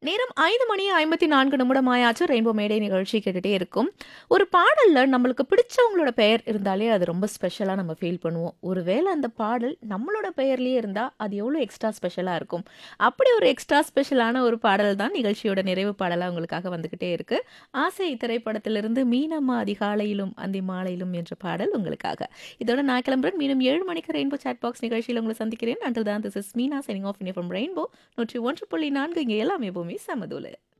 நேரம் 5 மணி 54 நிமிடம் ஆயாச்சு. ரெயின்போ மேடை நிகழ்ச்சி கேட்டுட்டே இருக்கும். ஒரு பாடல்ல நம்மளுக்கு பிடிச்சவங்களோட பெயர் இருந்தாலே அது ரொம்ப ஸ்பெஷலா நம்ம ஃபீல் பண்ணுவோம். ஒருவேள அந்த பாடல் நம்மளோட பெயர்லயே இருந்தா, அது எவ்வளோ எக்ஸ்ட்ரா ஸ்பெஷலா இருக்கும். அப்படி ஒரு எக்ஸ்ட்ரா ஸ்பெஷலான ஒரு பாடல் தான் நிகழ்ச்சியோட நிறைவு பாடலா உங்களுக்காக வந்துகிட்டே இருக்கு. ஆசை திரைப்படத்திலிருந்து மீனம்மா அதிகாலையிலும் அந்தி மாலையிலும் என்ற பாடல் உங்களுக்காக. இதோட நான் கிளம்புறேன். மீண்டும் 7 மணிக்கு ரெயின்போ சாட் பாக்ஸ் நிகழ்ச்சியில உங்கள சந்திக்கிறேன். Until then this is Meena signing off from Rainbow 101.4 இங்க எல்லாமே பூமி சமதூளு.